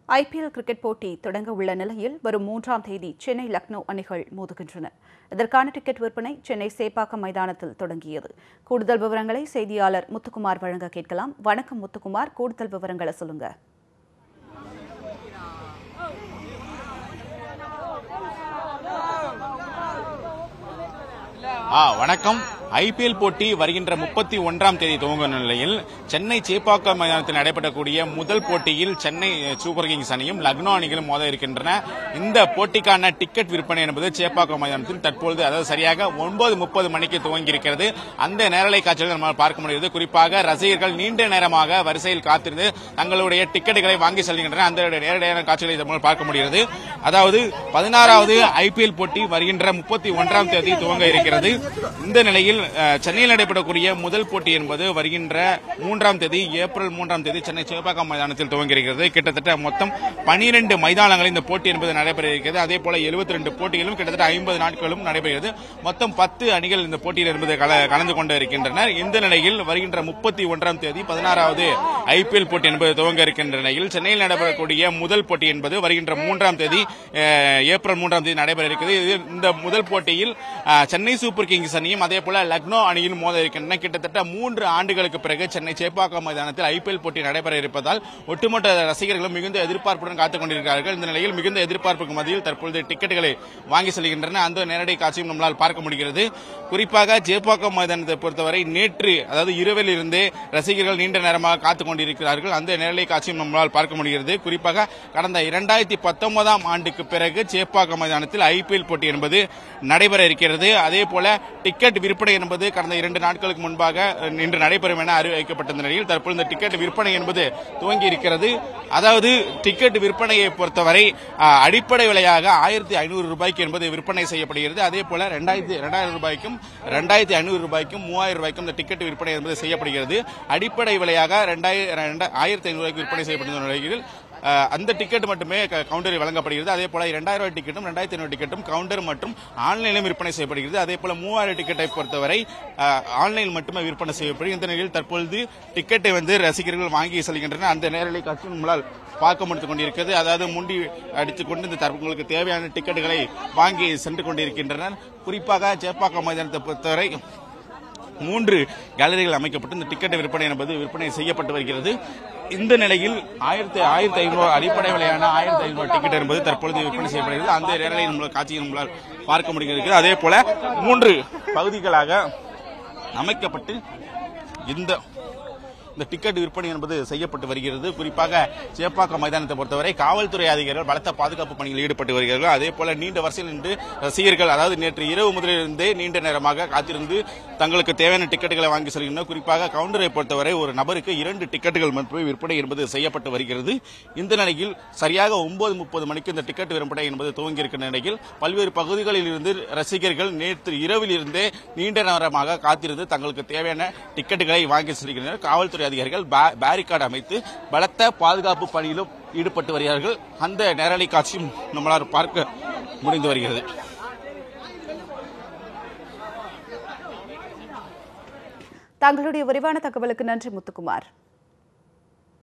IPL cricket போட்டி தொடங்க உள்ள நிலையில் வரும் மூன்றாம் தேதி சென்னை லக்னோ அணிகள் மோதுகின்றன இதற்கான டிக்கெட் விற்பனை சென்னை சேப்பாக்கம் மைதானத்தில் தொடங்கியது கூடுதல் விவரங்களை செய்தியாளர் முத்துக்குமார் வழங்க கேட்கலாம் வணக்கம் முத்துக்குமார் கூடுதல் விவரங்களை சொல்லுங்க ஆ வணக்கம் ஐபிஎல் போட்டி வருகின்ற முப்பத்தி ஒன்றாம் தேதி துவங்கும் நிலையில் சென்னை சேப்பாக்கம் மைதானத்தில் நடைபெறக்கூடிய முதல் போட்டியில் சென்னை சூப்பர் கிங்ஸ் அணியும் லக்னோ அணிகளும் மோத இருக்கின்றன இந்த போட்டிக்கான டிக்கெட் விற்பனை என்பது சேப்பாக்கம் மைதானத்தில் தற்பொழுது அதாவது சரியாக ஒன்பது முப்பது மணிக்கு துவங்கி இருக்கிறது அந்த நேரலை காட்சிகளை நம்மால் பார்க்க முடிகிறது குறிப்பாக ரசிகர்கள் நீண்ட நேரமாக வரிசையில் காத்திருந்து தங்களுடைய டிக்கெட்டுகளை வாங்கி செல்கின்றனர் அந்த நேரடியான காட்சிகளை இதன் மூலம் பார்க்க முடிகிறது அதாவது பதினாறாவது ஐபிஎல் போட்டி வருகின்ற முப்பத்தி ஒன்றாம் தேதி துவங்க இருக்கிறது இந்த நிலையில் அஹ், சென்னையில் நடைபெறக்கூடிய முதல் போட்டி என்பது வருகின்ற மூன்றாம் தேதி ஏப்ரல் மூன்றாம் தேதி சென்னை சேப்பாக்கம் மைதானத்தில் துவங்கி இருக்கிறது கிட்டத்தட்ட மொத்தம் பனிரெண்டு மைதானங்களில் இந்த போட்டி என்பது நடைபெற இருக்கிறது அதே போல எழுபத்தி ரெண்டு போட்டிகளும் கிட்டத்தட்ட ஐம்பது நாட்களும் நடைபெறுகிறது மொத்தம் பத்து அணிகள் இந்த போட்டியில் என்பது கல- கலந்து கொண்டு இருக்கின்றனர் இந்த நிலையில் வருகின்ற முப்பத்தி ஒன்றாம் தேதி பதினாறாவது ஐபிஎல் போட்டி என்பது துவங்க இருக்கின்ற நிலையில் சென்னையில் நடைபெறக்கூடிய முதல் போட்டி என்பது வருகின்ற மூன்றாம் தேதி அஹ், ஏப்ரல் மூன்றாம் தேதி நடைபெற இருக்கிறது இது- இந்த முதல் போட்டியில் அஹ், சென்னை சூப்பர் கிங்ஸ் அணியும் அதே போல லக்னோ அணியும் மோத இருக்கின்றன கிட்டத்தட்ட மூன்று ஆண்டுகளுக்கு பிறகு சென்னை சேப்பாக்கம் மைதானத்தில் ஐபிஎல் போட்டி நடைபெற இருப்பதால் ஒட்டுமொத்த ரசிகர்களும் மிகுந்த எதிர்பார்ப்புடன் காத்துக் கொண்டிருக்கிறார்கள் இந்த நிலையில் மிகுந்த எதிர்பார்ப்புக்கு மத்தியில் தற்பொழுது டிக்கெட்டுகளை வாங்கி செல்கின்றன அந்த நேரடி காட்சியும் நம்மளால் பார்க்க முடிகிறது குறிப்பாக சேப்பாக்கம் மைதானத்தை பொறுத்தவரை நேற்று அதாவது இரவில் இருந்தே ரசிகர்கள் நீண்ட நேரமாக காத்துக் கொண்டிருக்கிறார்கள் அந்த நேரலை காட்சியும் நம்மளால் பார்க்க முடிகிறது குறிப்பாக கடந்த இரண்டாயிரத்தி பத்தொன்பதாம் ஆண்டுக்கு பிறகு சேப்பாக்கம் மைதானத்தில் ஐபிஎல் போட்டி என்பது நடைபெற இருக்கிறது அதே போல டிக்கெட் விற்பனை என்பது கடந்த இரண்டு நாட்களுக்கு முன்பாக அஹ், இன்று நடைபெறும் என அறிவிக்கப்பட்ட நிலையில் தற்போது இந்த டிக்கெட் விற்பனை என்பது துவங்கி இருக்கிறது அதாவது டிக்கெட் விற்பனையை பொறுத்தவரை அஹ், அடிப்படை விலையாக ஆயிரத்தி ஐநூறு ரூபாய்க்கு என்பது விற்பனை செய்யப்படுகிறது அதே போல ரெண்டாயிரத்தி இரண்டாயிரம் ரூபாய்க்கும் ரெண்டாயிரத்தி ஐநூறு ரூபாய்க்கும் மூவாயிரம் ரூபாய்க்கும் இந்த டிக்கெட் விற்பனை என்பது செய்யப்படுகிறது அடிப்படை விலையாக ரெண்டாயிரம் ஆயிரத்தி ஐநூறு ரூபாய்க்கு விற்பனை செய்யப்படுகிற நிலையில் அஹ், அந்த டிக்கெட் மட்டுமே க- கவுண்டரில் வழங்கப்படுகிறது அதே போல இரண்டாயிரம் ரூபாய் டிக்கெட்டும் ரெண்டாயிரத்தி ஐநூறு டிக்கெட்டும் கவுண்டர் மற்றும் ஆன்லைனிலும் விற்பனை செய்யப்படுகிறது அதே போல மூவாயிரம் டிக்கெட்டை பொறுத்தவரை அஹ், ஆன்லைன் மட்டுமே விற்பனை செய்யப்படும் இந்த நிலையில் தற்பொழுது டிக்கெட்டை வந்து ரசிகர்கள் வாங்கி செல்கின்றனர் அந்த நேரலை காட்சி நம்மளால் பார்க்க முடித்துக் கொண்டிருக்கிறது அதாவது முண்டி அடித்துக் கொண்டு இந்த தங்களுக்கு தேவையான டிக்கெட்டுகளை வாங்கி சென்று கொண்டிருக்கின்றனர் குறிப்பாக சேப்பாக்கம் மைதானத்தை பொறுத்தவரை மூன்று கேலரிகள் அமைக்கப்பட்டு இந்த டிக்கெட் விற்பனை என்பது விற்பனை செய்யப்பட்டு வருகிறது இந்த நிலையில் ஆயிரத்தி ஆயிரத்தி ஐநூறு அடிப்படை விலையான ஆயிரத்தி ஐநூறு டிக்கெட் என்பது தற்பொழுது விற்பனை செய்யப்படுகிறது அந்த நேரலை நம்மளால் காட்சியை நம்மளால் பார்க்க முடிகிறது அதே போல மூன்று பகுதிகளாக அமைக்கப்பட்டு இந்த இந்த டிக்கெட் விற்பனை என்பது செய்யப்பட்டு வருகிறது குறிப்பாக சேப்பாக்கம் மைதானத்தை பொறுத்தவரை காவல்துறை அதிகாரிகள் பலத்த பாதுகாப்பு பணியில் ஈடுபட்டு வருகிறார்கள் அதே போல நீண்ட வரிசையில் நின்று ரசிகர்கள் அதாவது நேற்று இரவு முதலிலிருந்தே நீண்ட நேரமாக காத்திருந்து தங்களுக்கு தேவையான டிக்கெட்டுகளை வாங்கி செல்கின்றனர் குறிப்பாக கவுண்டரை பொறுத்தவரை ஒரு நபருக்கு இரண்டு டிக்கெட்டுகள் மட்டுமே விற்பனை என்பது செய்யப்பட்டு வருகிறது இந்த நிலையில் சரியாக ஒன்பது முப்பது மணிக்கு இந்த டிக்கெட் விற்பனை என்பது துவங்கி இருக்கிற நிலையில் பல்வேறு பகுதிகளில் இருந்து ரசிகர்கள் நேற்று இரவில் இருந்தே நீண்ட நேரமாக காத்திருந்து தங்களுக்கு தேவையான டிக்கெட்டுகளை வாங்கி செல்கின்றனர் காவல்துறை அதிகாரிகள் பே- பேரிகார்டு அமைத்து பலத்த பாதுகாப்பு பணியிலும் ஈடுபட்டு வருகிறார்கள் அந்த நேரலை காட்சியும் நம்மளால் பார்க்க முடிந்து வருகிறது தங்களுடைய விரிவான தகவலுக்கு நன்றி முத்துக்குமார்